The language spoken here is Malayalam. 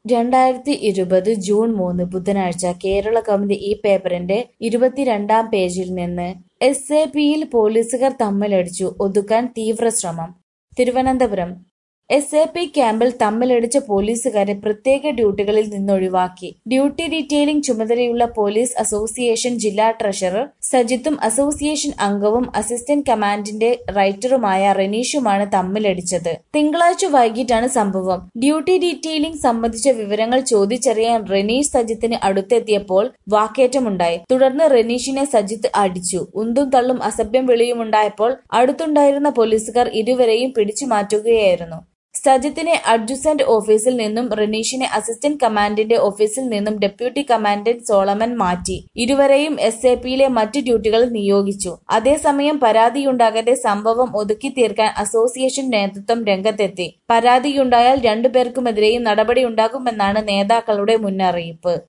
രണ്ടായിരത്തി ഇരുപത് ജൂൺ മൂന്ന് ബുധനാഴ്ച കേരള കൗമുദി ഈ പേപ്പറിന്റെ ഇരുപത്തിരണ്ടാം പേജിൽ നിന്ന് എസ് എ പിയിൽ പോലീസുകാർ തമ്മിലടിച്ചു ഒതുക്കാൻ തീവ്രശ്രമം തിരുവനന്തപുരം എസ് എ പി ക്യാമ്പിൽ തമ്മിലടിച്ച പോലീസുകാരെ പ്രത്യേക ഡ്യൂട്ടികളിൽ നിന്നൊഴിവാക്കി ഡ്യൂട്ടി ഡീറ്റെയിലിംഗ് ചുമതലയുള്ള പോലീസ് അസോസിയേഷൻ ജില്ലാ ട്രഷറർ സജിത്തും അസോസിയേഷൻ അംഗവും അസിസ്റ്റന്റ് കമാൻഡിന്റെ റൈറ്ററുമായ റെനീഷുമാണ് തമ്മിലടിച്ചത് തിങ്കളാഴ്ച വൈകിട്ടാണ് സംഭവം ഡ്യൂട്ടി ഡീറ്റെയിലിംഗ് സംബന്ധിച്ച വിവരങ്ങൾ ചോദിച്ചറിയാൻ റെനീഷ് സജിത്തിന് അടുത്തെത്തിയപ്പോൾ വാക്കേറ്റമുണ്ടായി തുടർന്ന് റെനീഷിനെ സജിത്ത് അടിച്ചു ഉന്തും തള്ളും അസഭ്യം വിളിയുമുണ്ടായപ്പോൾ അടുത്തുണ്ടായിരുന്ന പോലീസുകാർ ഇരുവരെയും പിടിച്ചു മാറ്റുകയായിരുന്നു സജിത്തിനെ അഡ്ജുസന്റ് ഓഫീസിൽ നിന്നും റനീഷിനെ അസിസ്റ്റന്റ് കമാൻഡിന്റെ ഓഫീസിൽ നിന്നും ഡെപ്യൂട്ടി കമാൻഡന്റ് സോളമൻ മാറ്റി ഇരുവരെയും എസ് എ പിയിലെ മറ്റു ഡ്യൂട്ടികളിൽ നിയോഗിച്ചു അതേസമയം പരാതിയുണ്ടാകാതെ സംഭവം ഒതുക്കി തീർക്കാൻ അസോസിയേഷൻ നേതൃത്വം രംഗത്തെത്തി പരാതിയുണ്ടായാൽ രണ്ടുപേർക്കുമെതിരെയും നടപടിയുണ്ടാകുമെന്നാണ് നേതാക്കളുടെ മുന്നറിയിപ്പ്